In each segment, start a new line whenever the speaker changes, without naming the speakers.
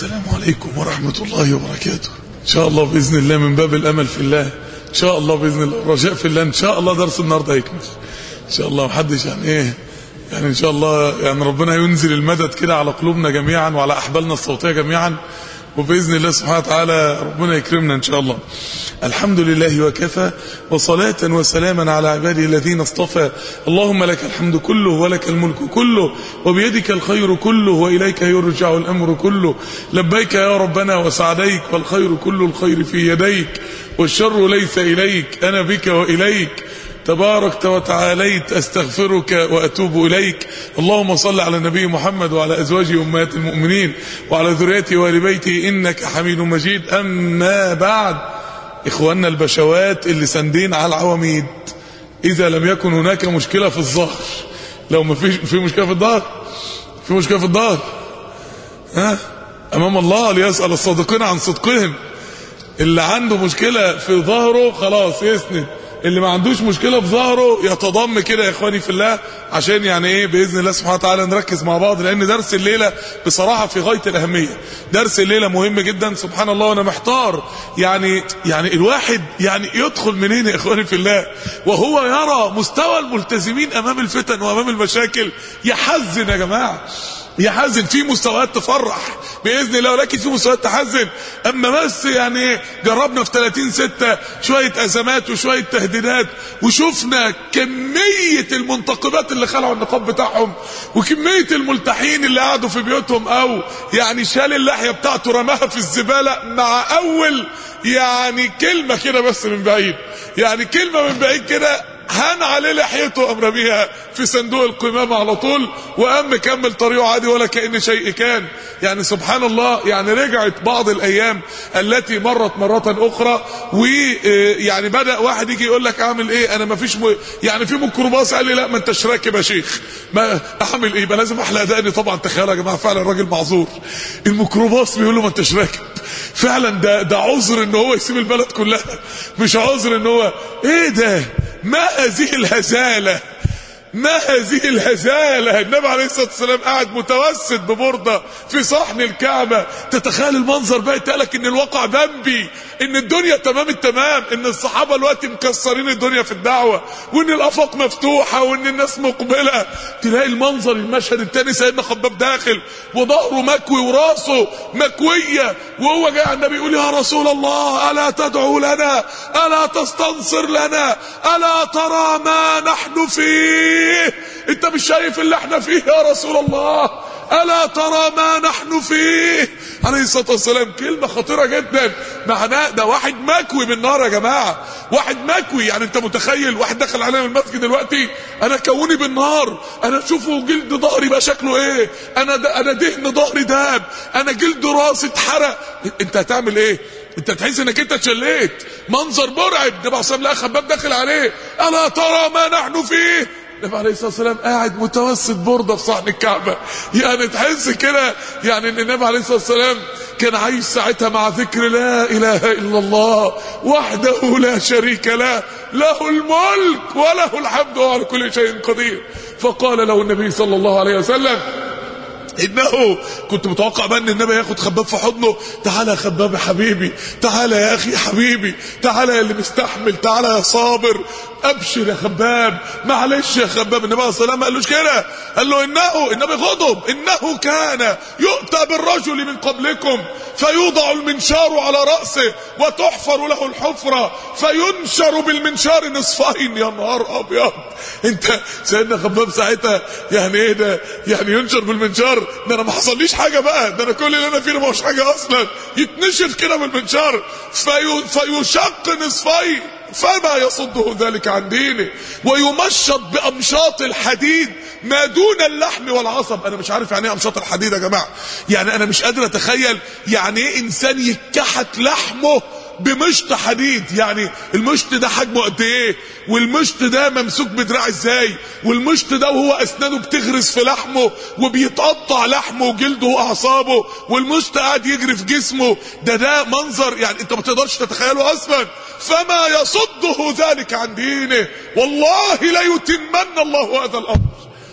السلام عليكم ورحمة الله وبركاته إن شاء الله بإذن الله من باب الأمل في الله إن شاء الله بإذن الله الرجاء في الله إن شاء الله درس النهاردة هيكمل إن شاء الله محدش يعني إيه يعني إن شاء الله يعني ربنا ينزل المدد كده على قلوبنا جميعا وعلى أحبالنا الصوتية جميعا وبإذن الله سبحانه وتعالى ربنا يكرمنا إن شاء الله الحمد لله وكفى وصلاة وسلاما على عباده الذين اصطفى اللهم لك الحمد كله ولك الملك كله وبيدك الخير كله وإليك يرجع الأمر كله لبيك يا ربنا وسعديك والخير كل الخير في يديك والشر ليس إليك أنا بك وإليك تباركت وتعاليت استغفرك واتوب اليك اللهم صل على النبي محمد وعلى ازواجه امهات المؤمنين وعلى ذريته وال بيته انك حميد مجيد اما بعد اخواننا البشوات اللي ساندين على العواميد اذا لم يكن هناك مشكله في الظهر لو ما فيش في مشكله في الظهر في مشكله في الظهر ها امام الله ليسال الصادقين عن صدقهم اللي عنده مشكله في ظهره خلاص يسند اللي ما عندوش مشكله في ظهره يتضم كده يا اخواني في الله عشان يعني ايه باذن الله سبحانه وتعالى نركز مع بعض لان درس الليله بصراحه في غايه الاهميه درس الليله مهم جدا سبحان الله وانا محتار يعني يعني الواحد يعني يدخل منين يا اخواني في الله وهو يرى مستوى الملتزمين امام الفتن وامام المشاكل يحزن يا جماعه يحزن في مستويات تفرح باذن الله ولكن في مستويات تحزن اما بس يعني جربنا في 30 6 شويه ازمات وشويه تهديدات وشفنا كميه المنتقبات اللي خلعوا النقاب بتاعهم وكميه الملتحين اللي قعدوا في بيوتهم او يعني شال اللحيه بتاعته رماها في الزباله مع اول يعني كلمه كده بس من بعيد يعني كلمه من بعيد كده هان عليه لحيته قام رميها في صندوق القمامة على طول وقام مكمل طريقه عادي ولا كأن شيء كان يعني سبحان الله يعني رجعت بعض الأيام التي مرت مرة أخرى ويعني بدأ واحد يجي يقول لك أعمل إيه أنا ما فيش م... يعني في ميكروباص قال لي لا ما أنتش راكب يا شيخ ما أعمل إيه ما لازم أحلق دقني طبعا تخيلوا يا جماعة فعلا الراجل معذور الميكروباص بيقول له ما أنتش راكب فعلا ده ده عذر ان هو يسيب البلد كلها مش عذر ان هو ايه ده ما هذه الهزاله ما هذه الهزالة النبي عليه الصلاة والسلام قاعد متوسد ببردة في صحن الكعبة تتخيل المنظر بقى يتقالك ان الواقع ذنبي ان الدنيا تمام التمام ان الصحابة الوقت مكسرين الدنيا في الدعوة وان الافاق مفتوحة وان الناس مقبلة تلاقي المنظر المشهد التاني سيدنا خباب داخل وظهره مكوي وراسه مكوية وهو جاي على النبي يقول يا رسول الله ألا تدعو لنا ألا تستنصر لنا ألا ترى ما نحن فيه انت مش شايف اللي احنا فيه يا رسول الله ألا ترى ما نحن فيه عليه الصلاة والسلام كلمة خطيرة جدا معناه ده واحد مكوي بالنار يا جماعة واحد مكوي يعني انت متخيل واحد دخل علينا من المسجد دلوقتي انا كوني بالنار انا اشوفه جلد ظهري بقى شكله ايه انا ده انا دهن ظهري داب انا جلد راسي اتحرق انت هتعمل ايه انت تحس انك انت اتشليت منظر مرعب ده بعصام لا خباب داخل عليه الا ترى ما نحن فيه النبي عليه الصلاه والسلام قاعد متوسد برده في صحن الكعبه يعني تحس كده يعني ان النبي عليه الصلاه والسلام كان عايش ساعتها مع ذكر لا اله الا الله وحده لا شريك له له الملك وله الحمد وهو على كل شيء قدير فقال له النبي صلى الله عليه وسلم انه كنت متوقع بقى ان النبي ياخد خباب في حضنه تعالى يا خباب يا حبيبي تعالى يا اخي حبيبي تعالى يا اللي مستحمل تعالى يا صابر ابشر يا خباب معلش يا خباب النبي عليه الصلاه ما قالوش كده قال له انه النبي غضب انه كان يؤتى بالرجل من قبلكم فيوضع المنشار على راسه وتحفر له الحفره فينشر بالمنشار نصفين يا نهار ابيض انت سيدنا خباب ساعتها يعني ايه ده يعني ينشر بالمنشار ده انا ما حصليش حاجه بقى ده انا كل اللي انا فيه ما هوش حاجه اصلا يتنشر كده بالمنشار في فيشق نصفين فما يصده ذلك عن دينه ويمشط بامشاط الحديد ما دون اللحم والعصب انا مش عارف يعني ايه امشاط الحديد يا جماعه يعني انا مش قادر اتخيل يعني ايه انسان يتكحت لحمه بمشط حديد يعني المشط ده حجمه قد ايه والمشط ده ممسوك بدراع ازاي والمشط ده وهو اسنانه بتغرس في لحمه وبيتقطع لحمه وجلده واعصابه والمشط قاعد يجري في جسمه ده ده منظر يعني انت ما تقدرش تتخيله اصلا فما يصده ذلك عن دينه والله لا يتمن الله هذا الامر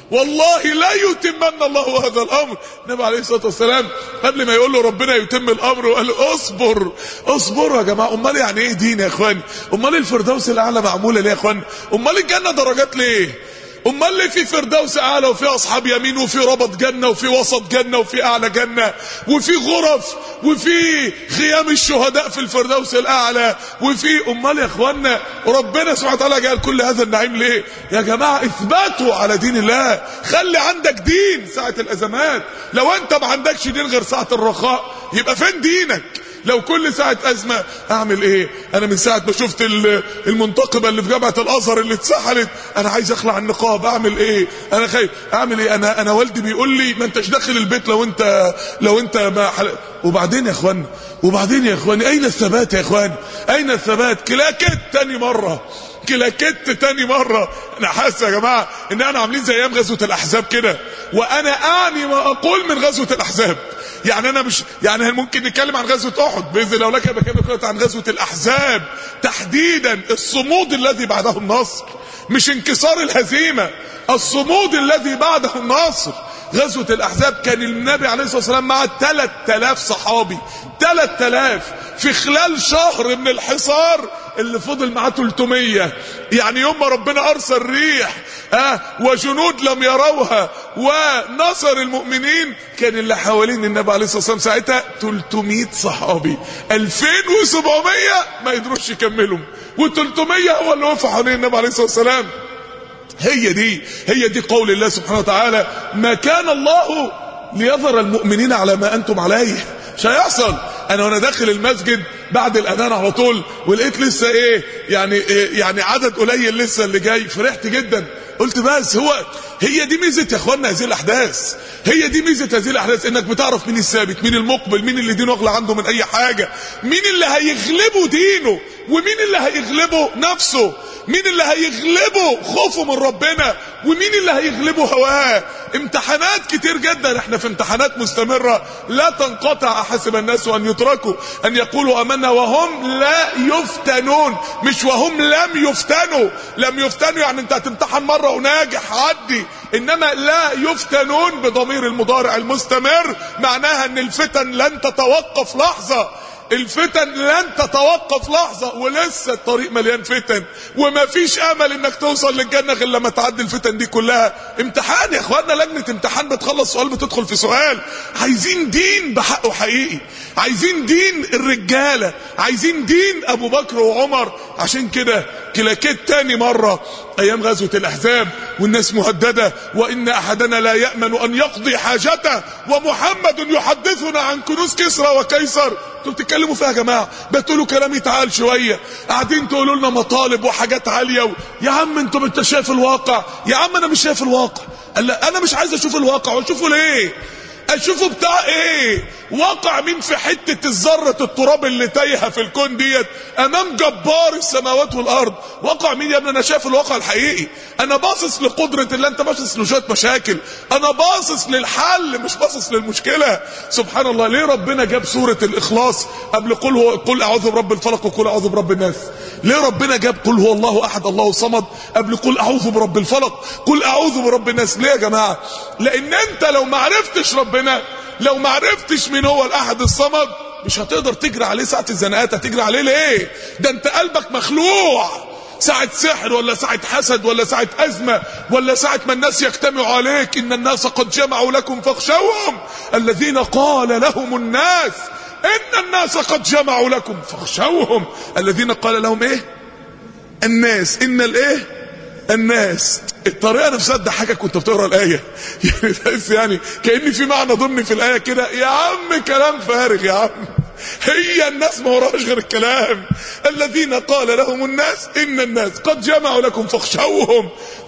والله لا يتمن الله هذا الامر النبي عليه الصلاه والسلام قبل ما يقول له ربنا يتم الامر وقال له اصبر اصبروا يا جماعه امال يعني ايه دين يا اخواني امال الفردوس الاعلى معموله ليه يا اخواني امال الجنه درجات ليه امال ليه في فردوس اعلى وفي اصحاب يمين وفي ربط جنه وفي وسط جنه وفي اعلى جنه وفي غرف وفي خيام الشهداء في الفردوس الاعلى وفي امال يا اخوانا ربنا سبحانه وتعالى جعل كل هذا النعيم ليه يا جماعه اثباتوا على دين الله خلي عندك دين ساعه الازمات لو انت ما عندكش دين غير ساعه الرخاء يبقى فين دينك لو كل ساعة أزمة أعمل إيه أنا من ساعة ما شفت المنتقبة اللي في جامعة الأزهر اللي اتسحلت أنا عايز أخلع النقاب أعمل إيه أنا خايف أعمل إيه أنا أنا والدي بيقول لي ما أنتش داخل البيت لو أنت لو أنت ما حل... وبعدين يا إخوان وبعدين يا إخواني أين الثبات يا إخوان أين الثبات كلاكت تاني مرة كلاكت تاني مرة انا حاسس يا جماعة ان انا عاملين زي ايام غزوة الاحزاب كده وانا اعني ما اقول من غزوة الاحزاب يعني انا مش يعني ممكن نتكلم عن غزوه احد باذن الله ولكن بكلمك عن غزوه الاحزاب تحديدا الصمود الذي بعده النصر مش انكسار الهزيمه الصمود الذي بعده النصر غزوة الأحزاب كان النبي عليه الصلاة والسلام مع 3000 صحابي 3000 في خلال شهر من الحصار اللي فضل معاه 300 يعني يوم ما ربنا أرسل ريح آه وجنود لم يروها ونصر المؤمنين كان اللي حوالين النبي عليه الصلاة والسلام ساعتها 300 صحابي 2700 ما يقدروش يكملوا و300 هو اللي وقف حوالين النبي عليه الصلاة والسلام هي دي هي دي قول الله سبحانه وتعالى ما كان الله ليظهر المؤمنين على ما انتم عليه مش هيحصل انا وانا داخل المسجد بعد الاذان على طول ولقيت لسه ايه يعني إيه يعني عدد قليل لسه اللي جاي فرحت جدا قلت بس هو هي دي ميزه يا اخوانا هذه الاحداث هي دي ميزه هذه الاحداث انك بتعرف مين الثابت مين المقبل مين اللي دينه اغلى عنده من اي حاجه مين اللي هيغلبه دينه ومين اللي هيغلبه نفسه مين اللي هيغلبه خوفه من ربنا ومين اللي هيغلبه هواه امتحانات كتير جدا احنا في امتحانات مستمرة لا تنقطع احسب الناس ان يتركوا ان يقولوا امنا وهم لا يفتنون مش وهم لم يفتنوا لم يفتنوا يعني انت هتمتحن مرة وناجح عدي انما لا يفتنون بضمير المضارع المستمر معناها ان الفتن لن تتوقف لحظة الفتن لن تتوقف لحظة ولسه الطريق مليان فتن وما فيش امل انك توصل للجنة غير لما تعدي الفتن دي كلها امتحان يا اخوانا لجنة امتحان بتخلص سؤال بتدخل في سؤال عايزين دين بحقه حقيقي عايزين دين الرجالة عايزين دين ابو بكر وعمر عشان كده كلاكيت تاني مرة ايام غزوة الاحزاب والناس مهددة وان احدنا لا يأمن ان يقضي حاجته ومحمد يحدثنا عن كنوز كسرى وكيسر انتوا بتتكلموا فيها يا جماعه بتقولوا كلام يتعال شويه قاعدين تقولوا لنا مطالب وحاجات عاليه و... يا عم انتوا انت شايف الواقع يا عم انا مش شايف الواقع لا انا مش عايز اشوف الواقع واشوفه ليه اشوفه بتاع ايه واقع مين في حتة الذرة التراب اللي تايهة في الكون ديت امام جبار السماوات والارض واقع مين يا ابني انا شايف الواقع الحقيقي انا باصص لقدرة الله انت باصص لشوية مشاكل انا باصص للحل مش باصص للمشكلة سبحان الله ليه ربنا جاب سورة الاخلاص قبل قل هو قل اعوذ برب الفلق وقل اعوذ برب الناس ليه ربنا جاب قل هو الله احد الله صمد قبل قل اعوذ برب الفلق قل اعوذ برب الناس ليه يا جماعة لان انت لو ما عرفتش ربنا لو ما عرفتش مين هو الاحد الصمد مش هتقدر تجري عليه ساعة الزنقات هتجري عليه ليه ده انت قلبك مخلوع ساعة سحر ولا ساعة حسد ولا ساعة أزمة ولا ساعة ما الناس يجتمعوا عليك إن الناس قد جمعوا لكم فاخشوهم الذين قال لهم الناس إن الناس قد جمعوا لكم فاخشوهم الذين قال لهم إيه الناس إن الإيه الناس الطريقه نفسها تضحكك كنت بتقرا الايه يعني تحس يعني كان في معنى ضمني في الايه كده يا عم كلام فارغ يا عم هي الناس ما وراهاش غير الكلام الذين قال لهم الناس ان الناس قد جمعوا لكم فاخشوهم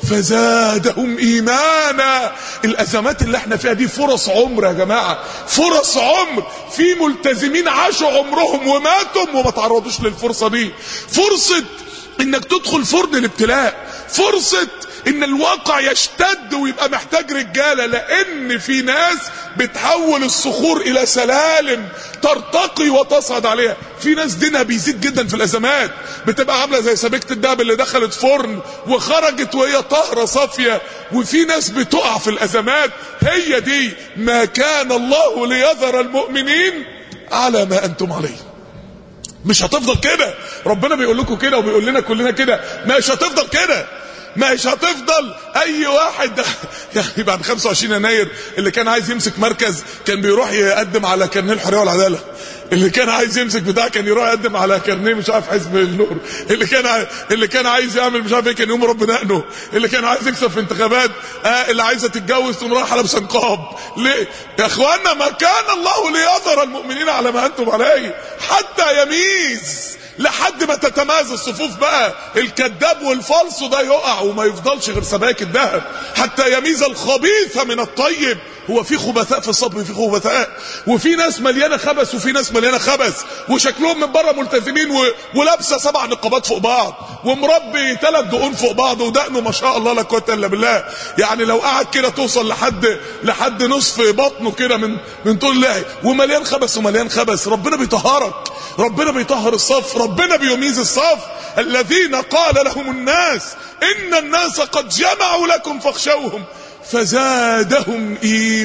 فزادهم ايمانا الازمات اللي احنا فيها دي فرص عمر يا جماعه فرص عمر في ملتزمين عاشوا عمرهم وماتوا وما تعرضوش للفرصه دي فرصه انك تدخل فرن الابتلاء فرصة ان الواقع يشتد ويبقى محتاج رجالة لان في ناس بتحول الصخور الى سلالم ترتقي وتصعد عليها في ناس دينها بيزيد جدا في الازمات بتبقى عامله زي سبيكه الدهب اللي دخلت فرن وخرجت وهي طاهره صافيه وفي ناس بتقع في الازمات هي دي ما كان الله ليذر المؤمنين على ما انتم عليه مش هتفضل كده ربنا بيقول لكم كده وبيقول لنا كلنا كده مش هتفضل كده مش هتفضل اي واحد يعني بعد 25 يناير اللي كان عايز يمسك مركز كان بيروح يقدم على كارنيه الحريه والعداله اللي كان عايز يمسك بتاع كان يروح يقدم على كارنيه مش عارف حزب النور اللي كان ع... اللي كان عايز يعمل مش عارف ايه كان يقوم رب دقنه اللي كان عايز يكسب في انتخابات آه اللي عايزه تتجوز تقوم رايحه لابسه نقاب ليه يا اخوانا ما كان الله ليظهر المؤمنين على ما انتم عليه حتى يميز لحد ما تتماز الصفوف بقى الكذاب والفالص ده يقع وما يفضلش غير سبايك الذهب حتى يميز الخبيث من الطيب هو في خبثاء في الصبر في خبثاء وفي ناس مليانه خبث وفي ناس مليانه خبث وشكلهم من بره ملتزمين و... ولابسه سبع نقابات فوق بعض ومربي ثلاث دقون فوق بعض ودقنه ما شاء الله لا قوه الا بالله يعني لو قعد كده توصل لحد لحد نصف بطنه كده من من طول الله ومليان خبث ومليان خبث ربنا بيطهرك ربنا بيطهر الصف ربنا بيميز الصف الذين قال لهم الناس ان الناس قد جمعوا لكم فاخشوهم فزادهم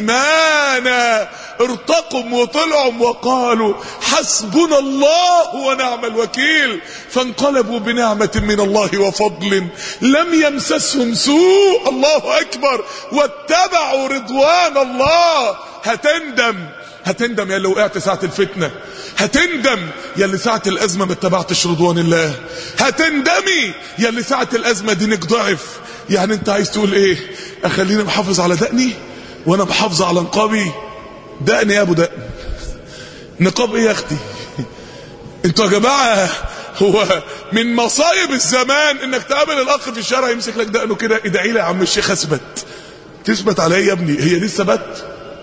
ايمانا ارتقم وطلعوا وقالوا حسبنا الله ونعم الوكيل فانقلبوا بنعمة من الله وفضل لم يمسسهم سوء الله اكبر واتبعوا رضوان الله هتندم هتندم يا اللي وقعت ساعة الفتنة هتندم يا اللي ساعة الأزمة ما اتبعتش رضوان الله هتندمي يا اللي ساعة الأزمة دينك ضعف يعني انت عايز تقول ايه اخليني محافظ على دقني وانا محافظ على نقابي دقني يا ابو دقن نقاب ايه يا اختي انتوا يا جماعة هو من مصايب الزمان انك تقابل الاخ في الشارع يمسك لك دقنه كده ادعي لي يا عم الشيخ اثبت تثبت على ايه يا ابني هي دي الثبات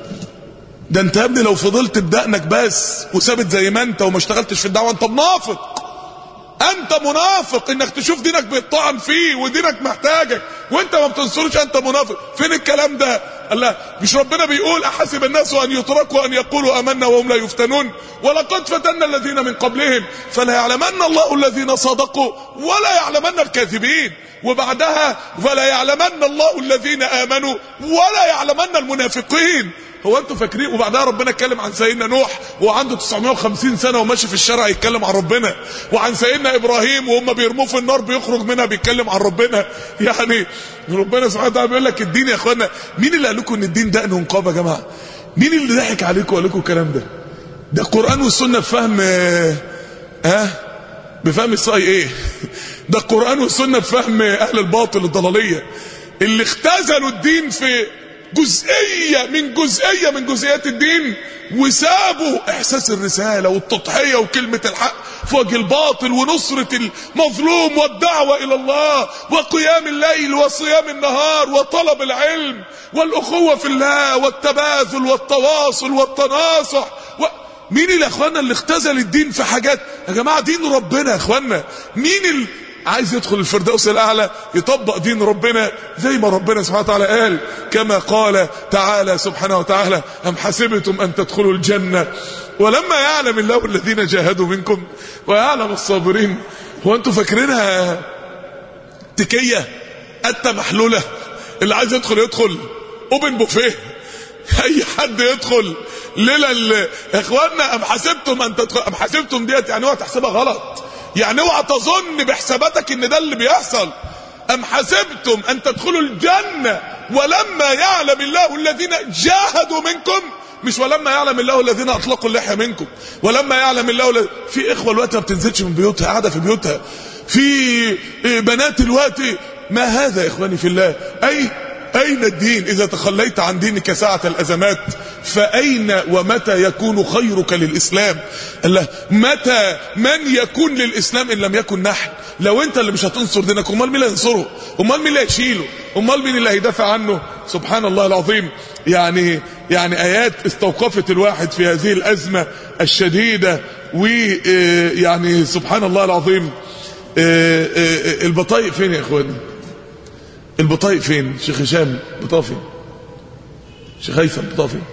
ده انت يا ابني لو فضلت بدقنك بس وثابت زي ما انت وما اشتغلتش في الدعوه انت منافق انت منافق انك تشوف دينك بيطعن فيه ودينك محتاجك وانت ما بتنصرش انت منافق فين الكلام ده الله مش ربنا بيقول احسب الناس ان يتركوا ان يقولوا امنا وهم لا يفتنون ولقد فتنا الذين من قبلهم فلا يعلمن الله الذين صدقوا ولا يعلمن الكاذبين وبعدها فلا يعلمن الله الذين امنوا ولا يعلمن المنافقين هو انتوا فاكرين وبعدها ربنا اتكلم عن سيدنا نوح وهو عنده 950 سنه وماشي في الشارع يتكلم عن ربنا وعن سيدنا ابراهيم وهم بيرموه في النار بيخرج منها بيتكلم عن ربنا يعني ربنا سبحانه وتعالى بيقول لك الدين يا اخوانا مين اللي قال لكم ان الدين دقن ونقاب يا جماعه مين اللي ضحك عليكم وقال لكم الكلام ده ده القران والسنه بفهم ها آه بفهم الصاي ايه ده القران والسنه بفهم اهل الباطل الضلاليه اللي اختزلوا الدين في جزئية من جزئية من جزئيات الدين وسابوا احساس الرسالة والتضحية وكلمة الحق في وجه الباطل ونصرة المظلوم والدعوة الى الله وقيام الليل وصيام النهار وطلب العلم والاخوة في الله والتباذل والتواصل والتناصح و... مين اللي يا اخوانا اللي اختزل الدين في حاجات يا جماعة دين ربنا يا اخوانا مين اللي عايز يدخل الفردوس الاعلى يطبق دين ربنا زي ما ربنا سبحانه وتعالى قال كما قال تعالى سبحانه وتعالى ام حسبتم ان تدخلوا الجنه ولما يعلم الله الذين جاهدوا منكم ويعلم الصابرين هو انتوا فاكرينها تكيه قته محلوله اللي عايز يدخل يدخل اوبن بوفيه اي حد يدخل ليله يا اخوانا ام حسبتم ان تدخل ام حسبتم ديت يعني هو تحسبها غلط يعني اوعى تظن بحساباتك ان ده اللي بيحصل ام حسبتم ان تدخلوا الجنة ولما يعلم الله الذين جاهدوا منكم مش ولما يعلم الله الذين اطلقوا اللحية منكم ولما يعلم الله الذين في اخوة الوقت ما بتنزلش من بيوتها قاعدة في بيوتها في بنات الوقت ما هذا يا اخواني في الله اي أين الدين إذا تخليت عن دينك ساعة الأزمات فأين ومتى يكون خيرك للإسلام الله متى من يكون للإسلام إن لم يكن نحن لو أنت اللي مش هتنصر دينك أمال مين اللي هينصره أمال مين اللي هيشيله أمال مين اللي هيدافع عنه سبحان الله العظيم يعني يعني آيات استوقفت الواحد في هذه الأزمة الشديدة ويعني سبحان الله العظيم البطايق فين يا إخواني البطايق فين شيخ هشام بطاقه فين شيخ هيثم بطاقه فين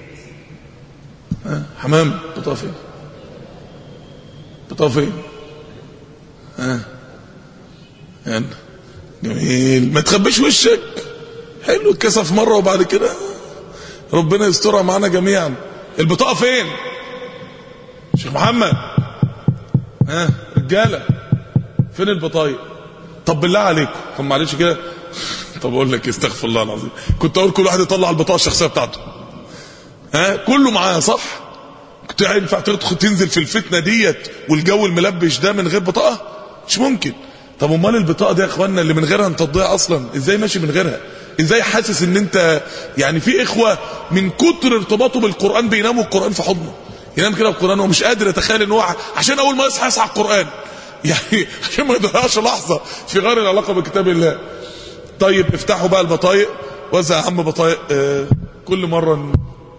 ها حمام بطاقه فين بطاقه فين ها يعني جميل ما تخبيش وشك حلو الكسف مره وبعد كده ربنا يسترها معانا جميعا البطاقه فين شيخ محمد ها رجاله فين البطايق طب بالله عليكم طب معلش كده طب اقول لك استغفر الله العظيم كنت اقول كل واحد يطلع البطاقه الشخصيه بتاعته ها كله معاه صح كنت ينفع تدخل تنزل في الفتنه ديت والجو الملبش ده من غير بطاقه مش ممكن طب امال البطاقه دي يا اخوانا اللي من غيرها انت تضيع اصلا ازاي ماشي من غيرها ازاي حاسس ان انت يعني في اخوه من كتر ارتباطه بالقران بيناموا القران في حضنه ينام كده القران ومش قادر يتخيل ان هو عشان اول ما يصحى يصحى القران يعني عشان ما يضيعش لحظه في غير العلاقه بكتاب الله طيب افتحوا بقى البطايق وزع يا عم بطايق آه كل مره ن-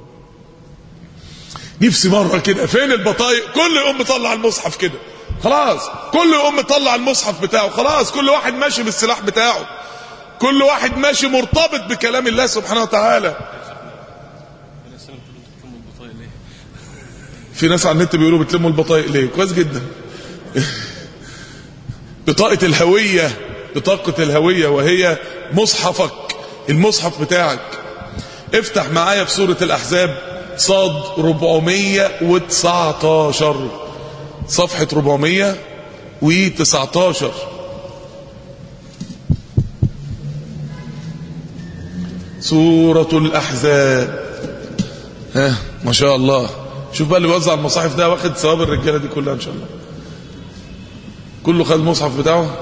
نفسي مره كده فين البطايق كل يوم مطلع المصحف كده خلاص كل يوم مطلع المصحف بتاعه خلاص كل واحد ماشي بالسلاح بتاعه كل واحد ماشي مرتبط بكلام الله سبحانه وتعالى في ناس على النت بيقولوا بتلموا البطايق ليه كويس جدا بطاقة الهوية بطاقة الهوية وهي مصحفك المصحف بتاعك افتح معايا في سورة الأحزاب صاد 419 صفحة 419 سورة الأحزاب ها ما شاء الله شوف بقى اللي بيوزع المصاحف ده واخد ثواب الرجالة دي كلها إن شاء الله كله خد المصحف بتاعه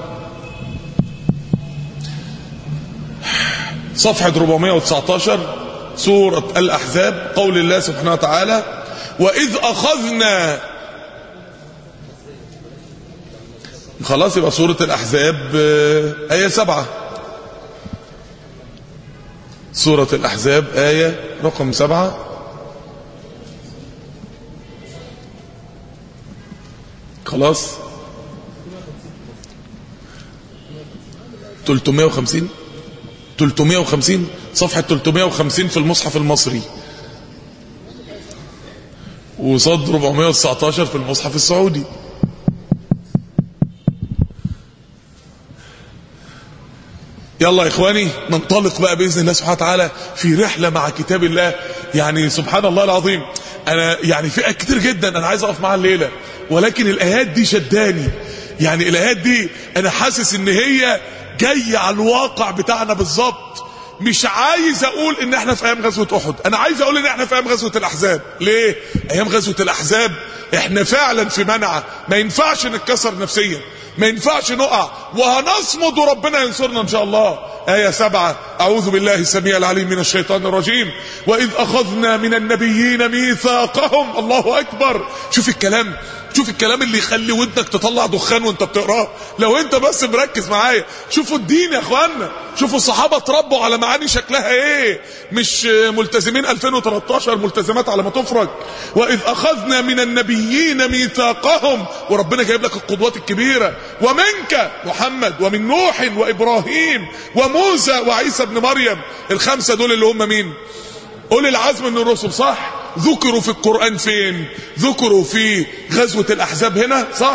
صفحة 419 سورة الأحزاب قول الله سبحانه وتعالى وإذ أخذنا خلاص يبقى سورة الأحزاب آه، آية سبعة سورة الأحزاب آية رقم سبعة خلاص 350 350 صفحة 350 في المصحف المصري وصد 419 في المصحف السعودي يلا يا اخواني ننطلق بقى باذن الله سبحانه وتعالى في رحله مع كتاب الله يعني سبحان الله العظيم انا يعني في آيات كتير جدا انا عايز اقف معاها الليله ولكن الايات دي شداني يعني الايات دي انا حاسس ان هي جايه على الواقع بتاعنا بالظبط مش عايز اقول ان احنا في ايام غزوه احد انا عايز اقول ان احنا في ايام غزوه الاحزاب ليه ايام غزوه الاحزاب احنا فعلا في منعه ما ينفعش نتكسر نفسيا ما ينفعش نقع وهنصمد وربنا ينصرنا ان شاء الله آية سبعة أعوذ بالله السميع العليم من الشيطان الرجيم وإذ أخذنا من النبيين ميثاقهم الله أكبر شوف الكلام شوف الكلام اللي يخلي ودنك تطلع دخان وانت بتقراه لو انت بس مركز معايا شوفوا الدين يا اخوانا شوفوا الصحابه اتربوا على معاني شكلها ايه مش ملتزمين 2013 ملتزمات على ما تفرج واذ اخذنا من النبيين ميثاقهم وربنا جايب لك القدوات الكبيره ومنك محمد ومن نوح وابراهيم وموسى وعيسى ابن مريم الخمسه دول اللي هم مين أولي العزم من الرسل صح ذكروا في القرآن فين ذكروا في غزوة الأحزاب هنا صح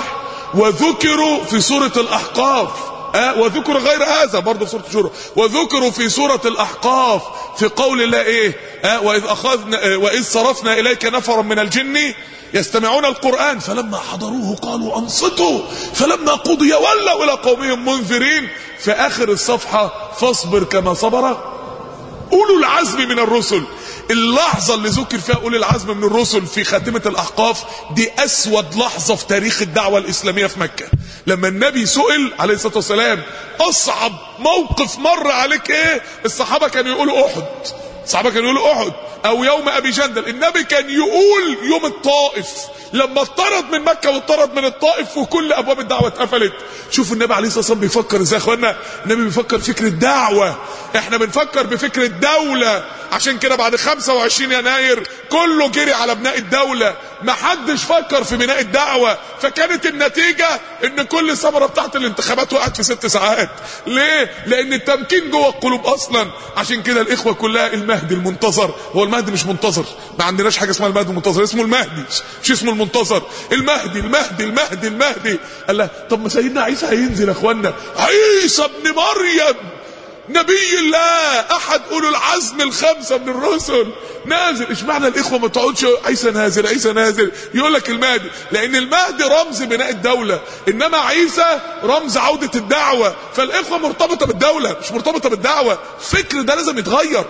وذكروا في سورة الأحقاف أه وذكر غير هذا برضه في سورة الشورى وذكروا في سورة الأحقاف في قول الله إيه أه وإذ أخذنا أه وإذ صرفنا إليك نفرا من الجن يستمعون القرآن فلما حضروه قالوا أنصتوا فلما قضي ولوا إلى قومهم منذرين في آخر الصفحة فاصبر كما صبر أولو العزم من الرسل اللحظة اللي ذكر فيها أولي العزم من الرسل في خاتمة الأحقاف دي أسود لحظة في تاريخ الدعوة الإسلامية في مكة لما النبي سئل عليه الصلاة والسلام أصعب موقف مر عليك إيه الصحابة كانوا يقولوا أحد الصحابة كانوا يقولوا أحد أو يوم أبي جندل النبي كان يقول يوم الطائف لما اطرد من مكة واطرد من الطائف وكل أبواب الدعوة اتقفلت شوفوا النبي عليه الصلاة والسلام بيفكر ازاي يا اخوانا النبي بيفكر فكر الدعوة احنا بنفكر بفكر الدولة
عشان كده بعد 25 يناير كله جري على بناء الدولة محدش فكر في بناء الدعوة فكانت النتيجة ان كل ثمرة بتاعت الانتخابات وقعت في ست ساعات ليه لان التمكين جوه القلوب اصلا عشان كده الاخوة كلها المهدي المنتظر هو المهدي مش منتظر ما عندناش حاجة اسمها المهدي المنتظر اسمه المهدي مش اسمه المنتظر المهدي المهدي المهدي المهدي قال له طب ما سيدنا عيسى هينزل يا اخوانا عيسى ابن مريم نبي الله احد اولو العزم الخمسه من الرسل نازل اشمعنى الاخوه ما تقعدش عيسى نازل عيسى نازل يقول لك المهدي لان المهدي رمز بناء الدوله انما عيسى رمز عوده الدعوه فالاخوه مرتبطه بالدوله مش مرتبطه بالدعوه الفكر ده لازم يتغير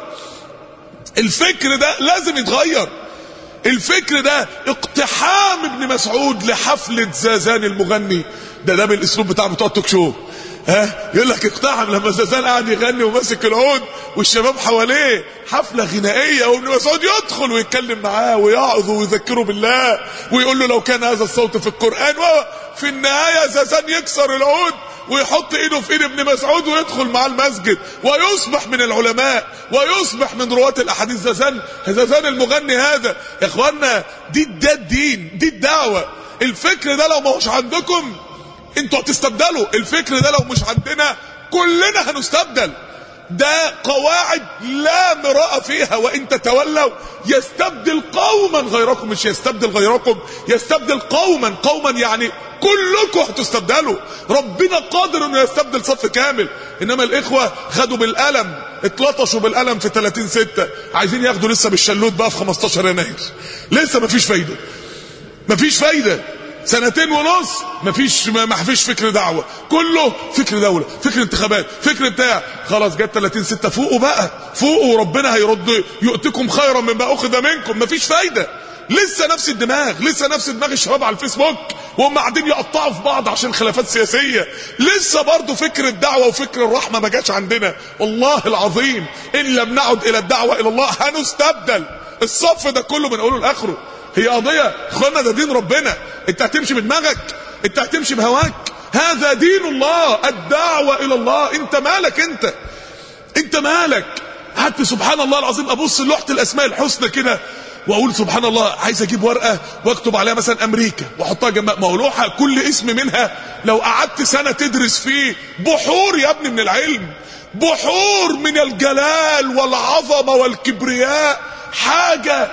الفكر ده لازم يتغير الفكر ده اقتحام ابن مسعود لحفله زازان المغني ده ده بالاسلوب بتاع بتوع التوك شو ها يقول لك اقتحم لما زازان قاعد يغني وماسك العود والشباب حواليه حفله غنائيه وابن مسعود يدخل ويتكلم معاه ويعظ ويذكره بالله ويقول له لو كان هذا الصوت في القران وفي النهايه زازان يكسر العود ويحط ايده في ايد ابن مسعود ويدخل معاه المسجد ويصبح من العلماء ويصبح من رواة الاحاديث زازان زازان المغني هذا يا اخوانا دي ده الدين دي الدعوه الفكر ده لو ما هوش عندكم انتوا هتستبدلوا الفكر ده لو مش عندنا كلنا هنستبدل ده قواعد لا مراء فيها وان تتولوا يستبدل قوما غيركم مش يستبدل غيركم يستبدل قوما قوما يعني كلكم هتستبدلوا ربنا قادر انه يستبدل صف كامل انما الاخوه خدوا بالقلم اتلطشوا بالقلم في 30 6 عايزين ياخدوا لسه بالشلوت بقى في 15 يناير لسه مفيش فايده مفيش فايده سنتين ونص مفيش ما فيش فكر دعوه كله فكر دوله فكر انتخابات فكر بتاع خلاص جت 30 6 فوقوا بقى فوقوا وربنا هيرد يؤتكم خيرا مما اخذ منكم مفيش فايده لسه نفس الدماغ لسه نفس دماغ الشباب على الفيسبوك وهم قاعدين يقطعوا في بعض عشان خلافات سياسيه لسه برضه فكر الدعوه وفكر الرحمه ما جاش عندنا والله العظيم ان لم نعد الى الدعوه الى الله هنستبدل الصف ده كله من اوله لاخره هي قضيه اخوانا ده دين ربنا انت هتمشي بدماغك انت هتمشي بهواك هذا دين الله الدعوه الى الله انت مالك انت انت مالك حتى سبحان الله العظيم ابص لوحه الاسماء الحسنى كده واقول سبحان الله عايز اجيب ورقه واكتب عليها مثلا امريكا واحطها جنب ما هو لوحه كل اسم منها لو قعدت سنه تدرس فيه بحور يا ابني من العلم بحور من الجلال والعظمه والكبرياء حاجه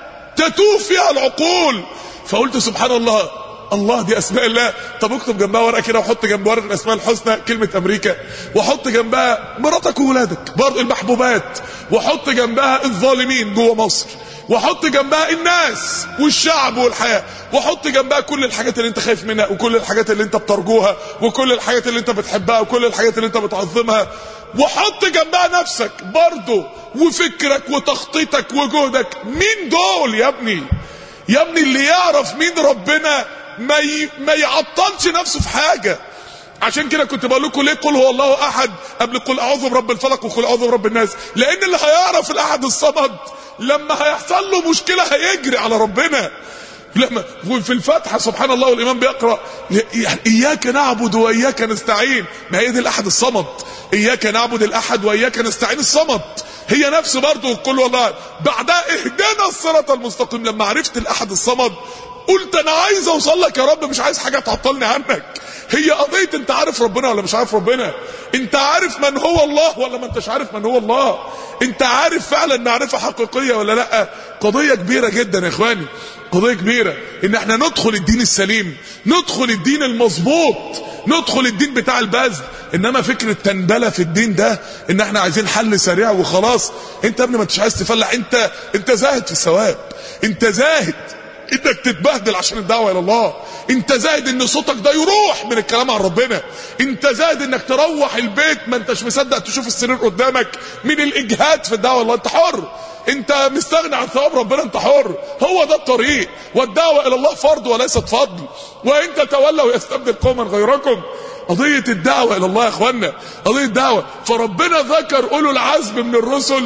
تتوه فيها العقول فقلت سبحان الله الله دي اسماء الله طب اكتب جنبها ورقه كده وحط جنب ورقه الاسماء الحسنى كلمه امريكا وحط جنبها مراتك وولادك برضه المحبوبات وحط جنبها الظالمين جوه مصر وحط جنبها الناس والشعب والحياه وحط جنبها كل الحاجات اللي انت خايف منها وكل الحاجات اللي انت بترجوها وكل الحاجات اللي انت بتحبها وكل الحاجات اللي انت بتعظمها وحط جنبها نفسك برضه وفكرك وتخطيطك وجهدك مين دول يا ابني يا ابني اللي يعرف مين ربنا ما ي... ما يعطلش نفسه في حاجه عشان كده كنت بقول لكم ليه قل هو الله احد قبل قل اعوذ برب الفلق وقل اعوذ برب الناس لان اللي هيعرف الاحد الصمد لما هيحصل له مشكله هيجري على ربنا لما في الفاتحه سبحان الله والامام بيقرا يعني اياك نعبد واياك نستعين ما هي دي الاحد الصمد اياك نعبد الاحد واياك نستعين الصمد هي نفس برضه كل والله بعدها اهدنا الصراط المستقيم لما عرفت الاحد الصمد قلت انا عايز اوصل لك يا رب مش عايز حاجه تعطلني عنك هي قضيه انت عارف ربنا ولا مش عارف ربنا انت عارف من هو الله ولا ما انتش عارف من هو الله انت عارف فعلا معرفه حقيقيه ولا لا قضيه كبيره جدا يا اخواني قضيه كبيره ان احنا ندخل الدين السليم ندخل الدين المظبوط ندخل الدين بتاع البذل انما فكره تنبله في الدين ده ان احنا عايزين حل سريع وخلاص انت يا ابني ما انتش عايز تفلح انت انت زاهد في الثواب انت زاهد انك تتبهدل عشان الدعوه الى الله انت زاهد ان صوتك ده يروح من الكلام عن ربنا انت زاهد انك تروح البيت ما انتش مصدق تشوف السرير قدامك من الاجهاد في الدعوه الله انت حر انت مستغني عن ثواب ربنا انت حر هو ده الطريق والدعوه الى الله فرض وليست فضل وان تتولوا يستبدل قوما غيركم قضية الدعوة إلى الله يا إخوانا قضية الدعوة فربنا ذكر أولو العزم من الرسل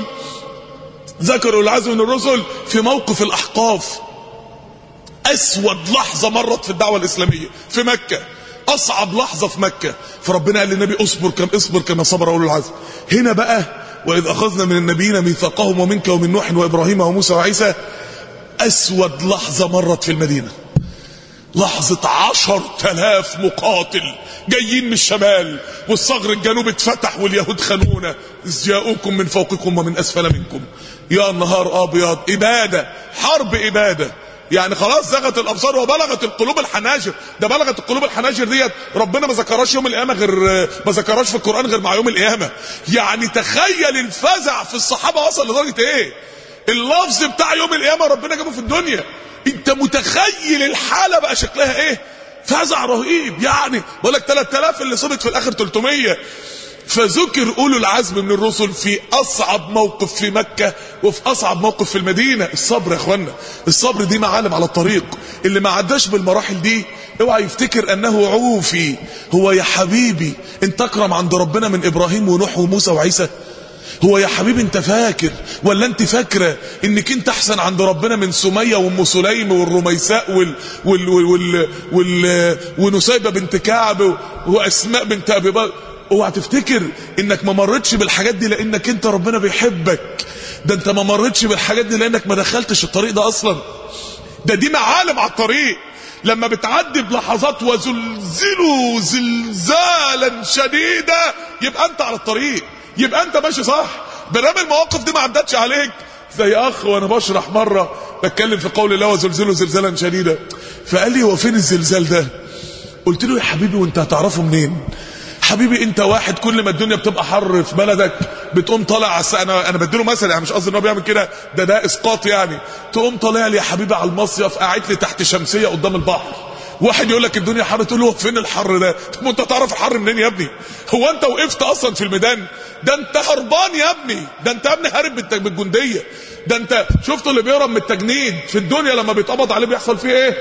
ذكر أولو العزم من الرسل في موقف الأحقاف أسود لحظة مرت في الدعوة الإسلامية في مكة أصعب لحظة في مكة فربنا قال للنبي اصبر كم اصبر كما صبر أولو العزم هنا بقى واذ اخذنا من النبيين ميثاقهم ومنك ومن نوح وابراهيم وموسى وعيسى اسود لحظه مرت في المدينه لحظة عشر تلاف مقاتل جايين من الشمال والصغر الجنوب اتفتح واليهود خانونا إذ جاءوكم من فوقكم ومن أسفل منكم يا نهار أبيض إبادة حرب إبادة يعني خلاص زغت الابصار وبلغت القلوب الحناجر ده بلغت القلوب الحناجر ديت ربنا ما ذكرهاش يوم القيامه غير ما ذكرهاش في القران غير مع يوم القيامه يعني تخيل الفزع في الصحابه وصل لدرجه ايه اللفظ بتاع يوم القيامه ربنا جابه في الدنيا انت متخيل الحاله بقى شكلها ايه فزع رهيب يعني بقول لك 3000 اللي صبت في الاخر 300 فذكر اولو العزم من الرسل في اصعب موقف في مكه وفي اصعب موقف في المدينه الصبر يا اخوانا الصبر دي معالم على الطريق اللي ما عداش بالمراحل دي اوعى يفتكر انه عوفي هو يا حبيبي انت اكرم عند ربنا من ابراهيم ونوح وموسى وعيسى هو يا حبيبي انت فاكر ولا انت فاكره انك انت احسن عند ربنا من سميه وام سليم والرميساء وال وال وال, وال, وال ونسيبه بنت كعب واسماء بنت ابي بكر اوعى تفتكر انك ما مرتش بالحاجات دي لانك انت ربنا بيحبك ده انت ما مرتش بالحاجات دي لانك ما دخلتش الطريق ده اصلا ده دي معالم على الطريق لما بتعدي بلحظات وزلزلوا زلزالا شديدا يبقى انت على الطريق يبقى انت ماشي صح برغم المواقف دي ما عدتش عليك زي اخ وانا بشرح مره بتكلم في قول الله وزلزلوا زلزالا شديدا فقال لي هو فين الزلزال ده قلت له يا حبيبي وانت هتعرفه منين حبيبي انت واحد كل ما الدنيا بتبقى حر في بلدك بتقوم طالع على انا انا بديله مثل يعني مش قصدي ان هو بيعمل كده ده ده اسقاط يعني تقوم طالع لي يا حبيبي على المصيف قاعد لي تحت شمسيه قدام البحر واحد يقول لك الدنيا حر تقول له فين الحر ده طب انت تعرف الحر منين يا ابني هو انت وقفت اصلا في الميدان ده انت هربان يا ابني ده انت يا ابني هارب من الجنديه ده انت شفتوا اللي بيهرب من التجنيد في الدنيا لما بيتقبض عليه بيحصل فيه ايه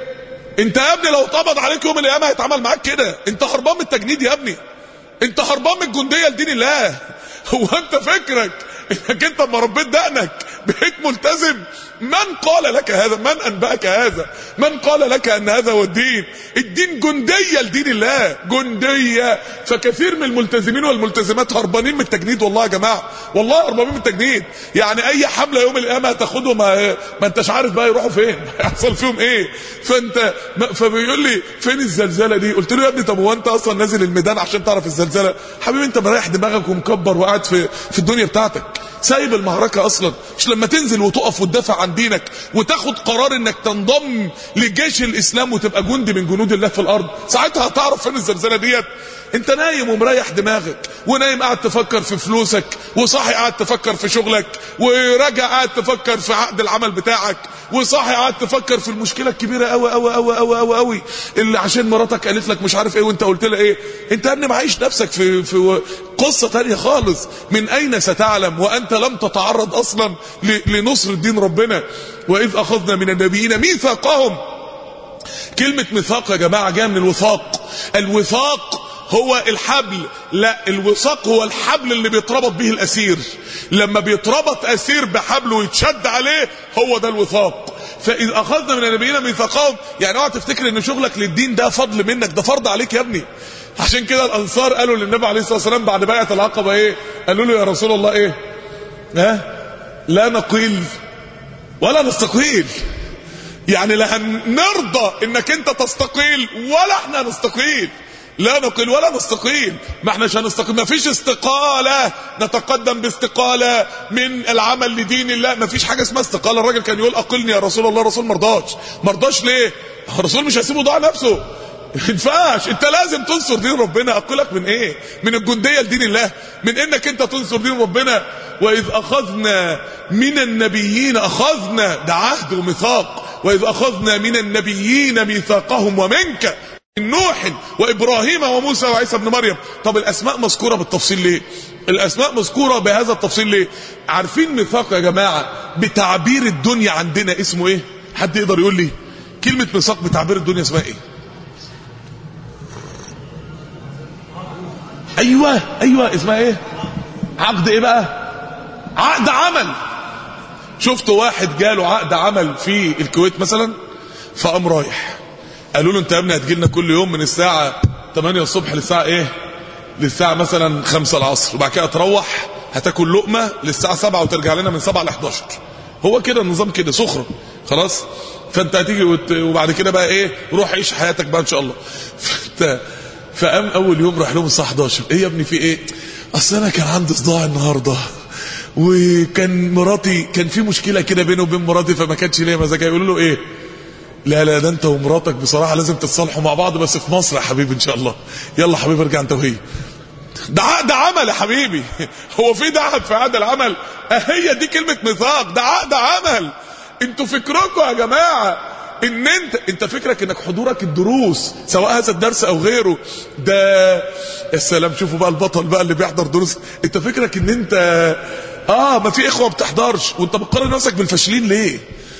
انت يا ابني لو اتقبض عليك يوم القيامه هيتعمل معاك كده انت هربان من التجنيد يا ابني انت هربان من الجنديه لدين الله هو انت فكرك انك انت لما ربيت دقنك بقيت ملتزم من قال لك هذا من انبأك هذا من قال لك ان هذا هو الدين الدين جندية لدين الله جندية فكثير من الملتزمين والملتزمات هربانين من التجنيد والله يا جماعة والله هربانين من التجنيد يعني اي حملة يوم القيامة هتاخدهم ما, ما انتش عارف بقى يروحوا فين هيحصل فيهم ايه فانت فبيقول لي فين الزلزلة دي قلت له يا ابني طب هو انت اصلا نازل الميدان عشان تعرف الزلزلة حبيبي انت مريح دماغك ومكبر وقاعد في في الدنيا بتاعتك سايب المعركة اصلا مش لما تنزل وتقف وتدافع عن دينك وتاخد قرار انك تنضم لجيش الاسلام وتبقى جندي من جنود الله في الارض ساعتها هتعرف فين الزلزالة ديت انت نايم ومريح دماغك ونايم قاعد تفكر في فلوسك وصاحي قاعد تفكر في شغلك وراجع قاعد تفكر في عقد العمل بتاعك وصاحي قاعد تفكر في المشكله الكبيره قوي قوي قوي قوي قوي قوي اللي عشان مراتك قالت لك مش عارف ايه وانت قلت لها ايه انت يا ابني معيش نفسك في في قصه تانية خالص من اين ستعلم وانت لم تتعرض اصلا لنصر دين ربنا واذ اخذنا من النبيين ميثاقهم كلمه ميثاق يا جماعه جايه من الوثاق الوثاق هو الحبل لا الوثاق هو الحبل اللي بيتربط به الاسير لما بيتربط اسير بحبل ويتشد عليه هو ده الوثاق فاذ اخذنا من النبيين ميثاقهم يعني اوعى تفتكر ان شغلك للدين ده فضل منك ده فرض عليك يا ابني عشان كده الانصار قالوا للنبي عليه الصلاه والسلام بعد بيعه العقبه ايه قالوا له يا رسول الله ايه ها لا نقيل ولا نستقيل يعني لا هنرضى انك انت تستقيل ولا احنا نستقيل لا نقل ولا نستقيل ما احناش هنستقيل ما فيش استقالة نتقدم باستقالة من العمل لدين الله ما فيش حاجة اسمها استقالة الراجل كان يقول اقلني يا رسول الله رسول مرضاش مرضاش ليه الرسول مش هيسيبه ضاع نفسه ما ينفعش انت لازم تنصر دين ربنا اقولك من ايه من الجندية لدين الله من انك انت تنصر دين ربنا واذ اخذنا من النبيين اخذنا ده عهد وميثاق واذ اخذنا من النبيين ميثاقهم ومنك من نوح وابراهيم وموسى وعيسى ابن مريم طب الاسماء مذكوره بالتفصيل ليه الاسماء مذكوره بهذا التفصيل ليه عارفين ميثاق يا جماعه بتعبير الدنيا عندنا اسمه ايه حد يقدر يقول لي كلمه ميثاق بتعبير الدنيا اسمها ايه ايوه ايوه اسمها ايه عقد ايه بقى عقد عمل شفت واحد جاله عقد عمل في الكويت مثلا فقام رايح قالوا له انت يا ابني هتجي لنا كل يوم من الساعه 8 الصبح للساعه ايه للساعه مثلا 5 العصر وبعد كده تروح هتاكل لقمه للساعه 7 وترجع لنا من 7 ل 11 هو كده النظام كده سخره خلاص فانت هتيجي وت... وبعد كده بقى ايه روح عيش حياتك بقى ان شاء الله فانت فقام اول يوم راح لهم الساعه 11 ايه يا ابني في ايه اصل انا كان عندي صداع النهارده وكان مراتي كان في مشكله كده بينه وبين مراتي فما كانش ليا مزاج يقولوا له ايه لا لا ده انت ومراتك بصراحه لازم تتصالحوا مع بعض بس في مصر يا حبيبي ان شاء الله يلا حبيبي ارجع انت وهي ده عقد عمل يا حبيبي هو في دعم في عقد العمل هي دي كلمه ميثاق ده عقد عمل انتوا فكركم يا جماعه ان انت انت فكرك انك حضورك الدروس سواء هذا الدرس او غيره ده يا سلام شوفوا بقى البطل بقى اللي بيحضر دروس انت فكرك ان انت اه ما في اخوه ما بتحضرش وانت بتقارن نفسك بالفاشلين ليه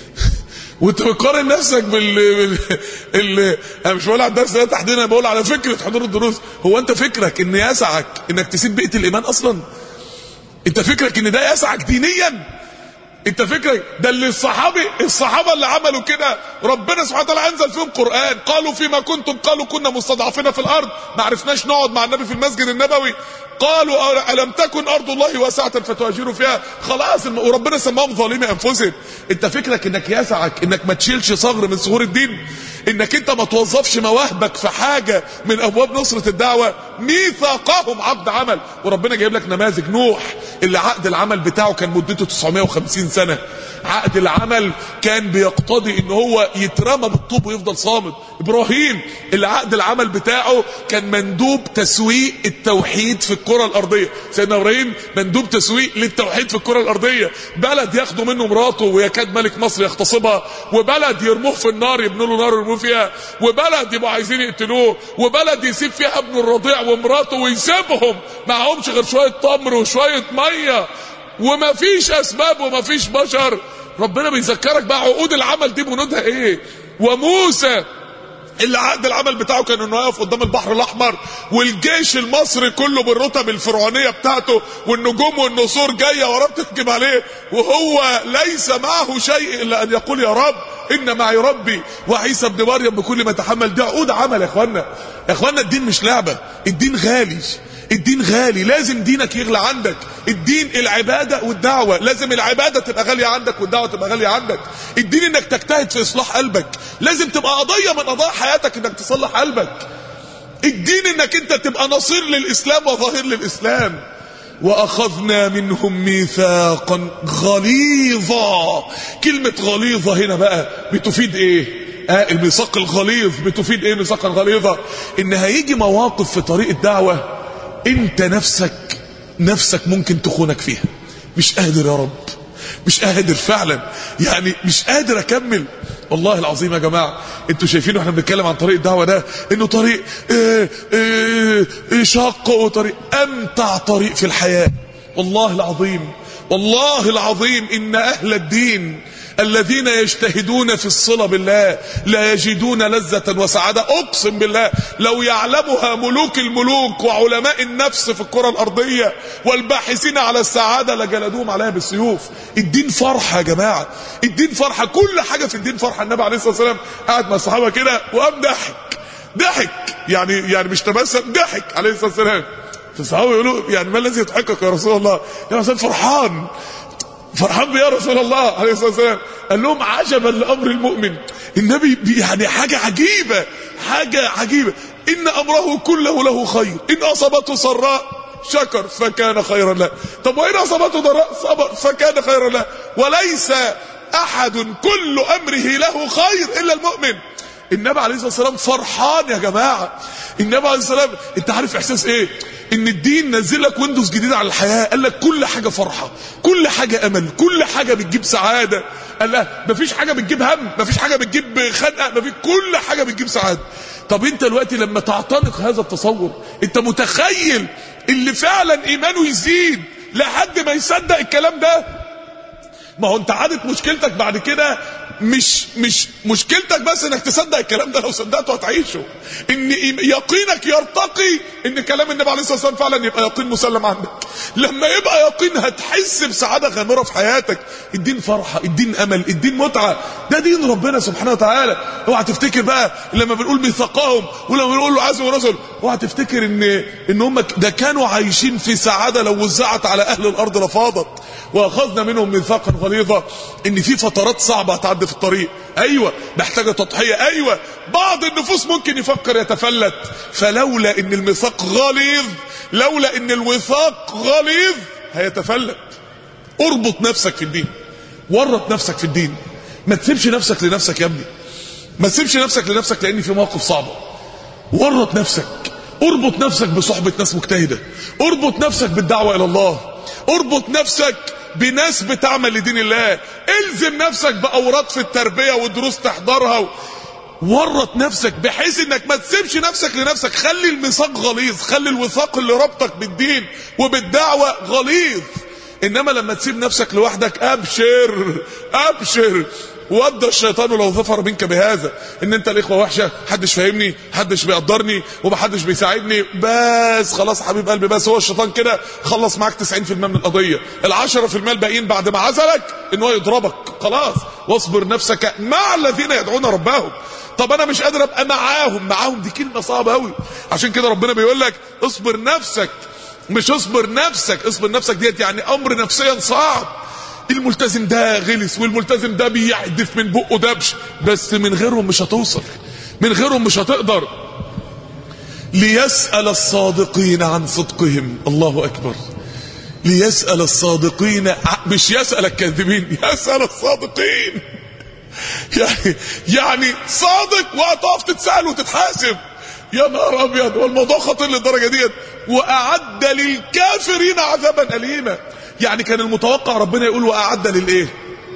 وانت بتقارن نفسك بال, بال... ال... انا مش بقول على الدرس ده تحديدا انا بقول على فكره حضور الدروس هو انت فكرك ان يسعك انك تسيب بيئه الايمان اصلا انت فكرك ان ده يسعك دينيا انت فكرك ده اللي الصحابي الصحابه اللي عملوا كده ربنا سبحانه وتعالى انزل فيهم قران قالوا فيما كنتم قالوا كنا مستضعفين في الارض ما عرفناش نقعد مع النبي في المسجد النبوي قالوا الم تكن ارض الله واسعه فتهاجروا فيها خلاص وربنا سماهم ظالمي انفسهم انت فكرك انك يسعك انك ما تشيلش صغر من صغور الدين انك انت ما توظفش مواهبك في حاجه من ابواب نصره الدعوه ميثاقهم عقد عمل وربنا جايب لك نماذج نوح اللي عقد العمل بتاعه كان مدته 950 سنه عقد العمل كان بيقتضي ان هو يترمى بالطوب ويفضل صامد ابراهيم اللي عقد العمل بتاعه كان مندوب تسويق التوحيد في الكره الارضيه سيدنا ابراهيم مندوب تسويق للتوحيد في الكره الارضيه بلد ياخدوا منه مراته ويكاد ملك مصر يغتصبها وبلد يرموه في النار يبنوا له نار يرموه فيها وبلد يبقوا عايزين يقتلوه وبلد يسيب فيها ابنه الرضيع ومراته ويسيبهم معهمش غير شويه تمر وشويه ميه وما فيش اسباب وما فيش بشر ربنا بيذكرك بقى عقود العمل دي بنودها ايه وموسى اللي عقد العمل بتاعه كان انه يقف قدام البحر الاحمر والجيش المصري كله بالرتب الفرعونيه بتاعته والنجوم والنسور جايه وراه بتهجم عليه وهو ليس معه شيء الا ان يقول يا رب ان معي ربي وعيسى ابن مريم بكل ما تحمل دي عقود عمل يا اخوانا يا اخوانا الدين مش لعبه الدين غالي الدين غالي لازم دينك يغلى عندك الدين العبادة والدعوة لازم العبادة تبقى غالية عندك والدعوة تبقى غالية عندك الدين انك تجتهد في اصلاح قلبك لازم تبقى قضية من قضايا حياتك انك تصلح قلبك الدين انك انت تبقى نصير للاسلام وظهير للاسلام واخذنا منهم ميثاقا غليظا كلمة غليظة هنا بقى بتفيد ايه آه الميثاق الغليظ بتفيد ايه ميثاقا غليظة ان هيجي مواقف في طريق الدعوة انت نفسك نفسك ممكن تخونك فيها مش قادر يا رب مش قادر فعلا يعني مش قادر اكمل والله العظيم يا جماعه انتوا شايفين واحنا بنتكلم عن طريق الدعوه ده انه طريق اه اه اه شاق وطريق امتع طريق في الحياه والله العظيم والله العظيم ان اهل الدين الذين يجتهدون في الصلة بالله لا يجدون لذة وسعادة أقسم بالله لو يعلمها ملوك الملوك وعلماء النفس في الكرة الأرضية والباحثين على السعادة لجلدوهم عليها بالسيوف الدين فرحة يا جماعة الدين فرحة كل حاجة في الدين فرحة النبي عليه الصلاة والسلام قاعد مع الصحابة كده وقام ضحك ضحك يعني يعني مش تبسم ضحك عليه الصلاة والسلام فالصحابة يقولوا يعني ما الذي يضحكك يا رسول الله يا رسول فرحان فرحان بيه يا رسول الله عليه الصلاه والسلام قال لهم عجبا لامر المؤمن النبي يعني حاجه عجيبه حاجه عجيبه ان امره كله له خير ان اصابته سراء شكر فكان خيرا له طب وان اصابته ضراء صبر فكان خيرا له وليس احد كل امره له خير الا المؤمن النبي عليه الصلاه والسلام فرحان يا جماعه النبي عليه الصلاه والسلام انت عارف احساس ايه ان الدين نزل لك ويندوز جديد على الحياه قال لك كل حاجه فرحه كل حاجه امل كل حاجه بتجيب سعاده قال لا مفيش حاجه بتجيب هم مفيش حاجه بتجيب خنقه مفيش كل حاجه بتجيب سعاده طب انت دلوقتي لما تعتنق هذا التصور انت متخيل اللي فعلا ايمانه يزيد لحد ما يصدق الكلام ده ما هو انت عادت مشكلتك بعد كده مش مش مشكلتك بس انك تصدق الكلام ده لو صدقته هتعيشه ان يقينك يرتقي ان كلام النبي عليه الصلاه والسلام فعلا يبقى يقين مسلم عندك لما يبقى يقين هتحس بسعاده غامره في حياتك الدين فرحه الدين امل الدين متعه ده دين ربنا سبحانه وتعالى اوعى تفتكر بقى لما بنقول ميثاقهم ولما بنقول له عزم ورسل اوعى تفتكر ان ان هم ده كانوا عايشين في سعاده لو وزعت على اهل الارض لفاضت واخذنا منهم ميثاقا غليظا ان في فترات صعبه هتعدي في الطريق ايوه محتاجه تضحيه ايوه بعض النفوس ممكن يفكر يتفلت فلولا ان الميثاق غليظ لولا ان الوثاق غليظ هيتفلت اربط نفسك في الدين ورط نفسك في الدين ما تسيبش نفسك لنفسك يا ابني ما تسيبش نفسك لنفسك لان في مواقف صعبه ورط نفسك اربط نفسك بصحبه ناس مجتهده اربط نفسك بالدعوه الى الله اربط نفسك بناس بتعمل لدين الله الزم نفسك باوراد في التربيه ودروس تحضرها و... ورط نفسك بحيث انك ما تسيبش نفسك لنفسك خلي الميثاق غليظ خلي الوثاق اللي ربطك بالدين وبالدعوه غليظ انما لما تسيب نفسك لوحدك ابشر ابشر ودى الشيطان لو ظفر منك بهذا ان انت الاخوه وحشه حدش فاهمني حدش بيقدرني ومحدش بيساعدني بس خلاص حبيب قلبي بس هو الشيطان كده خلص معاك 90% من القضيه ال10% الباقيين بعد ما عزلك ان هو يضربك خلاص واصبر نفسك مع الذين يدعون ربهم طب انا مش قادر ابقى معاهم معاهم دي كلمه صعبه قوي عشان كده ربنا بيقول لك اصبر نفسك مش اصبر نفسك اصبر نفسك ديت يعني امر نفسيا صعب الملتزم ده غلس والملتزم ده بيحدف من بقه دبش بس من غيرهم مش هتوصل من غيرهم مش هتقدر ليسأل الصادقين عن صدقهم الله أكبر ليسأل الصادقين مش يسأل الكاذبين يسأل الصادقين يعني يعني صادق وهتقف تتسأل وتتحاسب يا نهار ابيض والموضوع خطير للدرجه ديت واعد للكافرين عذابا اليما يعني كان المتوقع ربنا يقول واعد للايه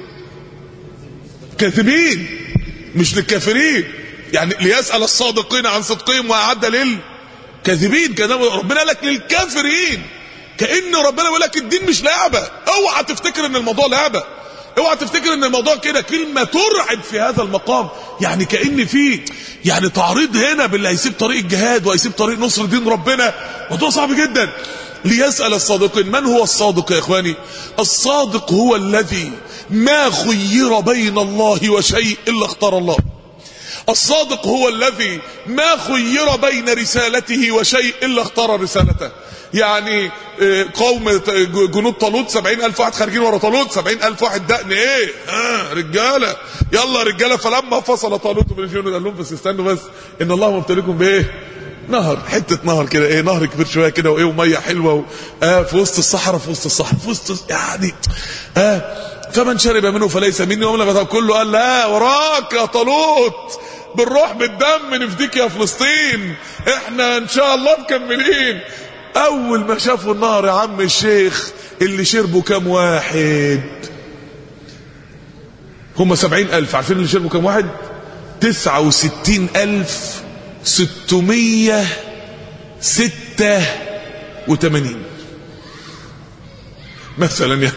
كاذبين مش للكافرين يعني ليسال الصادقين عن صدقهم واعد للكاذبين كان ربنا لك للكافرين كان ربنا بيقول لك الدين مش لعبه اوعى تفتكر ان الموضوع لعبه اوعى تفتكر ان الموضوع كده كلمه ترعب في هذا المقام يعني كان في يعني تعريض هنا باللي هيسيب طريق الجهاد وهيسيب طريق نصر دين ربنا موضوع صعب جدا ليسال الصادقين من هو الصادق يا اخواني الصادق هو الذي ما خير بين الله وشيء الا اختار الله الصادق هو الذي ما خير بين رسالته وشيء الا اختار رسالته يعني قوم جنود طالوت سبعين ألف واحد خارجين ورا طالوت سبعين ألف واحد دقن ايه آه رجالة يلا رجالة فلما فصل طالوت من الجنود قال لهم بس استنوا بس ان الله مبتليكم بايه نهر حتة نهر كده ايه نهر كبير شوية كده وايه ومية حلوة و... آه في وسط الصحراء في وسط الصحراء في وسط يعني آه فمن شرب منه فليس مني ومن لم كله قال لا وراك يا طالوت بالروح بالدم نفديك يا فلسطين احنا ان شاء الله مكملين اول ما شافوا النهر يا عم الشيخ اللي شربوا كام واحد هم سبعين الف عارفين اللي شربوا كام واحد تسعة وستين الف ستمية ستة وتمانين مثلا يعني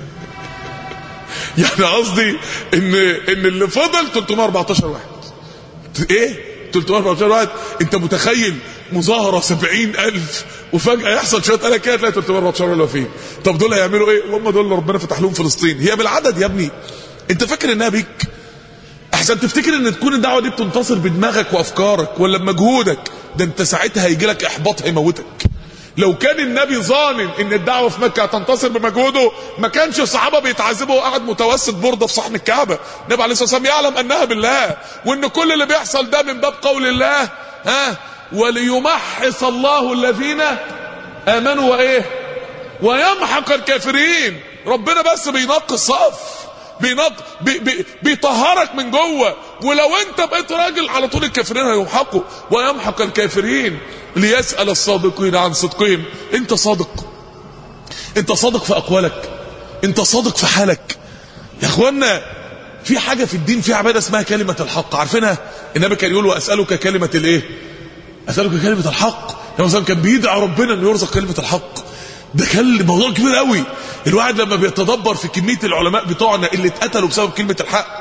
يعني قصدي ان ان اللي فضل 314 واحد ايه 314 واحد انت متخيل مظاهره 70000 وفجاه يحصل شويه قلق كده تلاقي 314 ولا فين طب دول هيعملوا ايه هم دول اللي ربنا فتح لهم فلسطين هي بالعدد يا ابني انت فاكر انها بيك احسن تفتكر ان تكون الدعوه دي بتنتصر بدماغك وافكارك ولا بمجهودك ده انت ساعتها هيجي لك احباط هيموتك لو كان النبي ظانن ان الدعوه في مكه هتنتصر بمجهوده ما كانش الصحابه بيتعذبوا وقعد متوسط برده في صحن الكعبه النبي عليه الصلاه والسلام يعلم انها بالله وان كل اللي بيحصل ده من باب قول الله ها وليمحص الله الذين امنوا وايه ويمحق الكافرين ربنا بس بينقي الصف بينق بي بي بيطهرك من جوه ولو انت بقيت راجل على طول الكافرين هيمحقوا ويمحق الكافرين ليسأل الصادقين عن صدقهم انت صادق انت صادق في اقوالك انت صادق في حالك يا اخوانا في حاجة في الدين في عبادة اسمها كلمة الحق عارفينها النبي كان يقول واسألك كلمة الايه اسألك كلمة الحق النبي مثلا كان بيدعي ربنا انه يرزق كلمة الحق ده كان موضوع كبير قوي الواحد لما بيتدبر في كمية العلماء بتوعنا اللي اتقتلوا بسبب كلمة الحق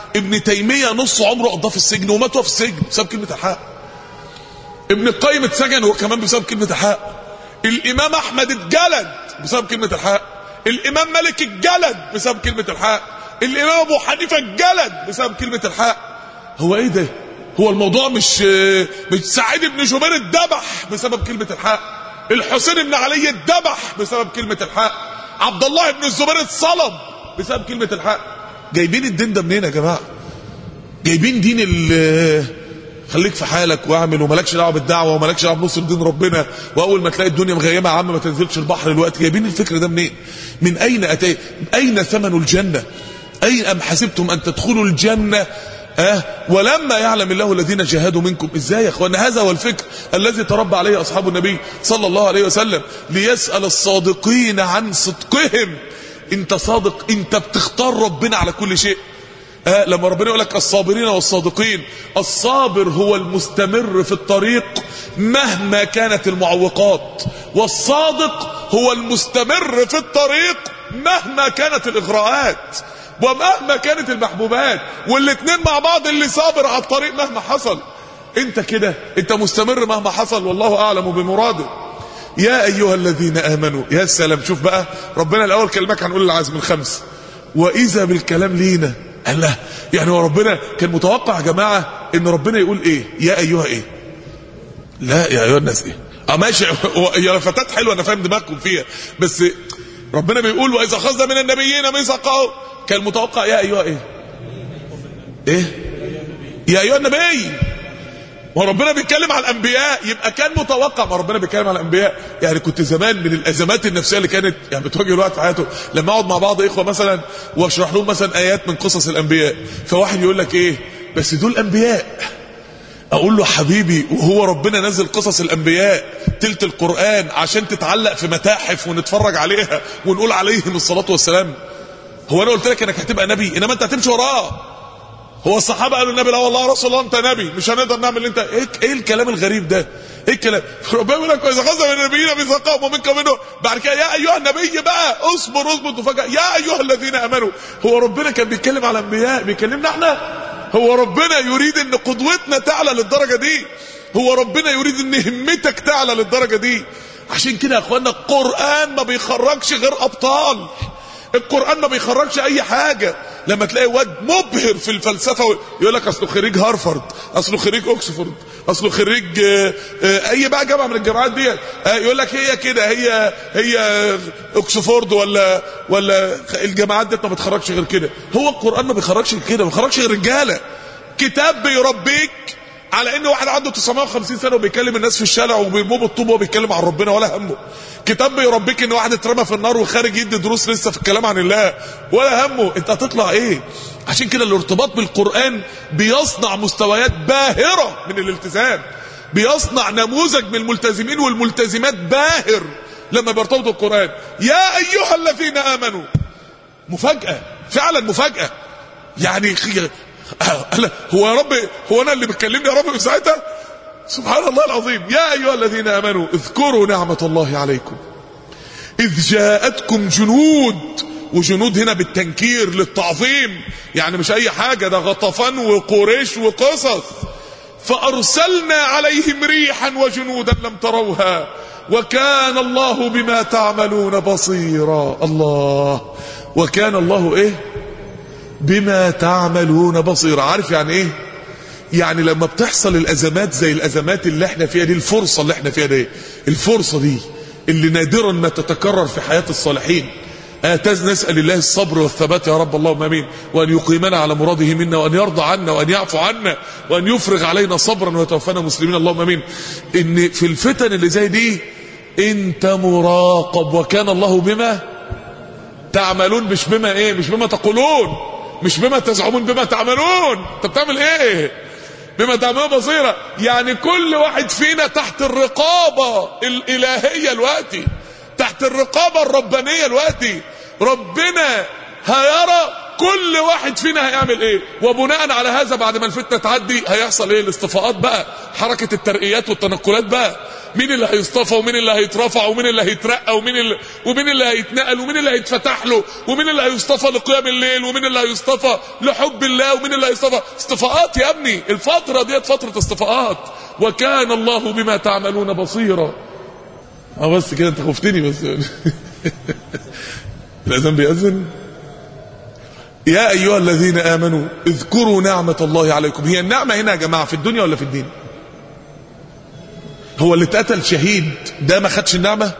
ابن تيميه نص عمره قضاه في السجن ومات وهو في السجن بسبب كلمه الحق ابن القيم اتسجن هو كمان بسبب كلمه الحق الامام احمد اتجلد بسبب كلمه الحق الامام مالك اتجلد بسبب كلمه الحق الامام ابو حنيفه اتجلد بسبب كلمه الحق هو ايه ده هو الموضوع مش مش سعيد بن جبير اتذبح بسبب كلمه الحق الحسين بن علي اتذبح بسبب كلمه الحق عبد الله بن الزبير اتصلب بسبب كلمه الحق جايبين الدين ده منين يا جماعه جايبين دين ال خليك في حالك واعمل ومالكش دعوه بالدعوه ومالكش دعوه بنصر دين ربنا واول ما تلاقي الدنيا مغيمه يا عم ما تنزلش البحر دلوقتي جايبين الفكر ده منين من اين اتى اين ثمن الجنه اين ام حسبتم ان تدخلوا الجنه أه ولما يعلم الله الذين جاهدوا منكم ازاي يا اخوان هذا هو الفكر الذي تربى عليه اصحاب النبي صلى الله عليه وسلم ليسال الصادقين عن صدقهم انت صادق انت بتختار ربنا على كل شيء آه لما ربنا يقول لك الصابرين والصادقين الصابر هو المستمر في الطريق مهما كانت المعوقات والصادق هو المستمر في الطريق مهما كانت الاغراءات ومهما كانت المحبوبات والاثنين مع بعض اللي صابر على الطريق مهما حصل انت كده انت مستمر مهما حصل والله اعلم بمراده يا ايها الذين امنوا يا سلام شوف بقى ربنا الاول كلمك هنقول العزم الخمس واذا بالكلام لينا الله يعني هو ربنا كان متوقع يا جماعه ان ربنا يقول ايه يا ايها ايه لا يا ايها الناس ايه اه ماشي هي لفتات حلوه انا فاهم دماغكم فيها بس ربنا بيقول واذا اخذنا من النبيين ميثاقهم كان متوقع يا ايها ايه ايه يا ايها النبي ما ربنا بيتكلم على الانبياء يبقى كان متوقع ما ربنا بيتكلم على الانبياء يعني كنت زمان من الازمات النفسيه اللي كانت يعني بتواجه الواحد في حياته لما اقعد مع بعض اخوه مثلا واشرح لهم مثلا ايات من قصص الانبياء فواحد يقول لك ايه بس دول انبياء اقول له حبيبي وهو ربنا نزل قصص الانبياء تلت القران عشان تتعلق في متاحف ونتفرج عليها ونقول عليهم الصلاه والسلام هو انا قلت لك انك هتبقى نبي انما انت هتمشي وراه هو الصحابه قالوا النبي لا والله يا رسول الله انت نبي مش هنقدر نعمل اللي انت ايه ايه الكلام الغريب ده ايه الكلام ربنا بيقول لك واذا خذ من النبيين ميثاقهم ومنكم منه بعد كده يا ايها النبي بقى اصبر اصبر وفجاه يا ايها الذين امنوا هو ربنا كان بيتكلم على الانبياء بيكلمنا احنا هو ربنا يريد ان قدوتنا تعلى للدرجه دي هو ربنا يريد ان همتك تعلى للدرجه دي عشان كده يا اخوانا القران ما بيخرجش غير ابطال القران ما بيخرجش اي حاجه لما تلاقي واد مبهر في الفلسفه يقول لك اصله خريج هارفارد اصله خريج اوكسفورد اصله خريج آه، آه، اي بقى جامعه من الجامعات دي آه، يقول لك هي كده هي هي اوكسفورد ولا ولا الجامعات دي ما بتخرجش غير كده هو القران ما بيخرجش غير كده ما بيخرجش غير رجاله كتاب بيربيك على ان واحد عنده 950 سنه وبيكلم الناس في الشارع وبيرموه بالطوب وهو بيتكلم عن ربنا ولا همه كتاب بيربيك ان واحد اترمى في النار وخارج يدي دروس لسه في الكلام عن الله ولا همه انت هتطلع ايه عشان كده الارتباط بالقران بيصنع مستويات باهره من الالتزام بيصنع نموذج من الملتزمين والملتزمات باهر لما بيرتبطوا بالقران يا ايها الذين امنوا مفاجاه فعلا مفاجاه يعني أنا هو يا رب هو انا اللي بتكلمني يا رب في ساعتها سبحان الله العظيم يا ايها الذين امنوا اذكروا نعمه الله عليكم اذ جاءتكم جنود وجنود هنا بالتنكير للتعظيم يعني مش اي حاجه ده غطفان وقريش وقصص فارسلنا عليهم ريحا وجنودا لم تروها وكان الله بما تعملون بصيرا الله وكان الله ايه بما تعملون بصيرا عارف يعني ايه يعني لما بتحصل الازمات زي الازمات اللي احنا فيها دي الفرصه اللي احنا فيها دي الفرصه دي اللي نادرا ما تتكرر في حياه الصالحين آتاز نسأل الله الصبر والثبات يا رب اللهم امين وان يقيمنا على مراده منا وان يرضى عنا وان يعفو عنا وان يفرغ علينا صبرا ويتوفانا مسلمين اللهم امين ان في الفتن اللي زي دي انت مراقب وكان الله بما تعملون مش بما ايه مش بما تقولون مش بما تزعمون بما تعملون انت بتعمل ايه بما تعملون بصيرة يعني كل واحد فينا تحت الرقابة الالهية الوقتي تحت الرقابة الربانية الوقتي ربنا هيرى كل واحد فينا هيعمل ايه وبناء على هذا بعد ما الفتنة تعدي هيحصل ايه الاصطفاءات بقى حركة الترقيات والتنقلات بقى مين اللي هيصطفى ومين اللي هيترفع ومين اللي هيترقى ومين اللي ومين اللي هيتنقل ومين اللي هيتفتح له ومين اللي هيصطفى لقيام الليل ومين اللي هيصطفى لحب الله ومين اللي هيصطفى اصطفاءات يا ابني الفترة ديت فترة اصطفاءات وكان الله بما تعملون بصيرا
اه بس كده انت خفتني بس الاذان بيأذن يا ايها الذين امنوا اذكروا نعمة الله عليكم هي النعمة هنا يا جماعة في الدنيا ولا في الدين هو اللي اتقتل شهيد ده ما خدش النعمة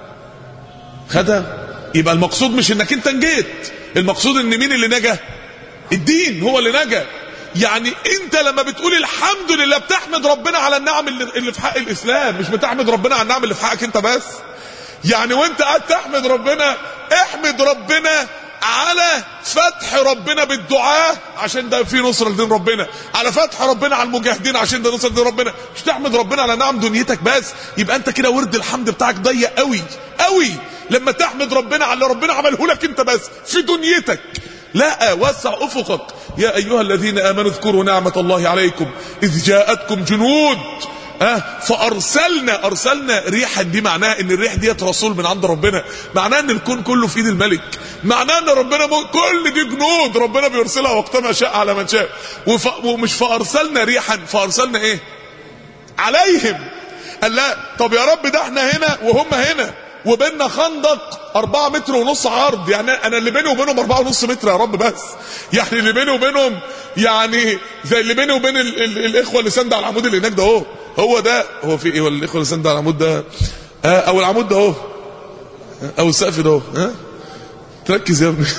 خدها يبقى المقصود مش انك انت نجيت المقصود ان مين اللي نجا الدين هو اللي نجا يعني انت لما بتقول الحمد لله بتحمد ربنا على النعم اللي, اللي في حق الاسلام مش بتحمد ربنا على النعم اللي في حقك انت بس يعني وانت قاعد تحمد ربنا احمد ربنا على فتح ربنا بالدعاء عشان ده في نصرة لدين ربنا على فتح ربنا على المجاهدين عشان ده نصرة لدين ربنا مش تحمد ربنا على نعم دنيتك بس يبقى انت كده ورد الحمد بتاعك ضيق قوي قوي لما تحمد ربنا على اللي ربنا عمله لك انت بس في دنيتك لا وسع افقك يا ايها الذين امنوا اذكروا نعمة الله عليكم اذ جاءتكم جنود أه فارسلنا ارسلنا ريحا دي معناها ان الريح ديت رسول من عند ربنا معناها ان الكون كله في ايد الملك معناها ان ربنا م... كل دي جنود ربنا بيرسلها وقت ما شاء على من شاء وف... ومش فارسلنا ريحا فارسلنا ايه عليهم قال لا طب يا رب ده احنا هنا وهم هنا وبيننا خندق أربعة متر ونص عرض يعني أنا اللي بيني وبينهم أربعة ونص متر يا رب بس يعني اللي بيني وبينهم يعني زي اللي بيني وبين ال ال الإخوة اللي سند على العمود اللي هناك ده أهو هو ده هو في إيه ولا الإخوة اللي سند على العمود ده آه أو العمود ده أهو أو السقف ده أهو ها تركز يا ابني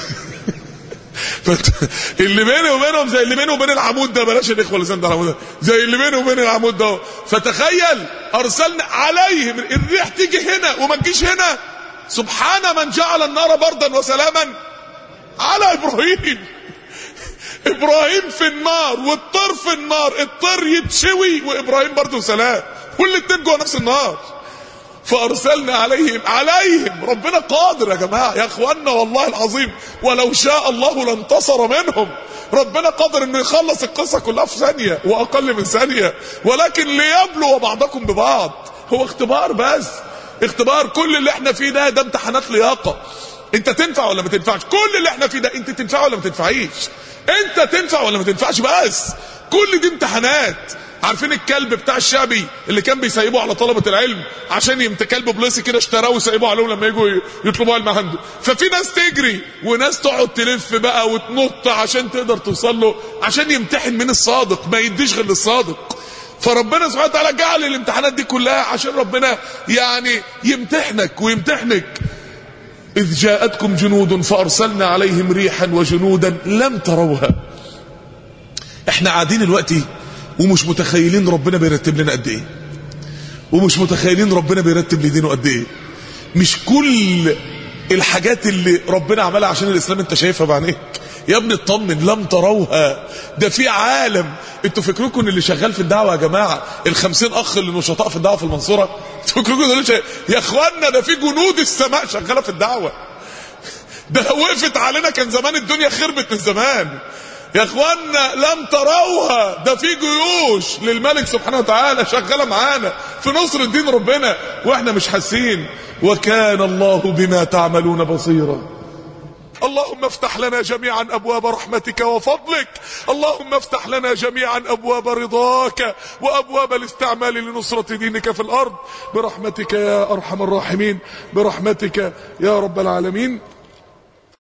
اللي بيني وبينهم زي اللي بيني وبين العمود ده بلاش الاخوه اللي سند على العمود ده زي اللي بيني وبين العمود ده فتخيل ارسلنا عليهم الريح تيجي هنا وما تجيش هنا سبحان من جعل النار بردا وسلاما على ابراهيم ابراهيم في النار والطير في النار الطير يتشوي وابراهيم برضه سلام والاتنين جوه نفس النار فارسلنا عليهم عليهم ربنا قادر يا جماعه يا اخوانا والله العظيم ولو شاء الله لانتصر منهم ربنا قادر انه يخلص القصه كلها في ثانيه واقل من ثانيه ولكن ليبلو بعضكم ببعض هو اختبار بس اختبار كل اللي احنا فيه ده ده امتحانات لياقه انت تنفع ولا ما تنفعش كل اللي احنا فيه ده انت تنفع ولا ما تنفعيش انت تنفع ولا ما تنفعش بس كل دي امتحانات عارفين الكلب بتاع الشعبي اللي كان بيسيبوه على طلبة العلم عشان يمت كلب بليسي كده اشتراه ويسيبوه عليهم لما يجوا يطلبوا علم عنده ففي ناس تجري وناس تقعد تلف بقى وتنط عشان تقدر توصل له عشان يمتحن من الصادق ما يديش غير للصادق فربنا سبحانه وتعالى جعل الامتحانات دي كلها عشان ربنا يعني يمتحنك ويمتحنك إذ جاءتكم جنود فأرسلنا عليهم ريحا وجنودا لم تروها احنا قاعدين دلوقتي ومش متخيلين ربنا بيرتب لنا قد ايه ومش متخيلين ربنا بيرتب لدينه قد ايه مش كل الحاجات اللي ربنا عملها عشان الاسلام انت شايفها بعينيك يا ابني اطمن لم تروها ده في عالم انتوا فكركم ان اللي شغال في الدعوه يا جماعه الخمسين اخ اللي نشطاء في الدعوه في المنصوره انتوا فكركم دول شا... يا اخوانا ده في جنود السماء شغاله في الدعوه ده لو وقفت علينا كان زمان الدنيا خربت من زمان يا اخوانا لم تروها ده في جيوش للملك سبحانه وتعالى شغاله معانا في نصر دين ربنا واحنا مش حاسين وكان الله بما تعملون بصيرا اللهم افتح لنا جميعا ابواب رحمتك وفضلك اللهم افتح لنا جميعا ابواب رضاك وابواب الاستعمال لنصرة دينك في الارض برحمتك يا ارحم الراحمين برحمتك يا رب العالمين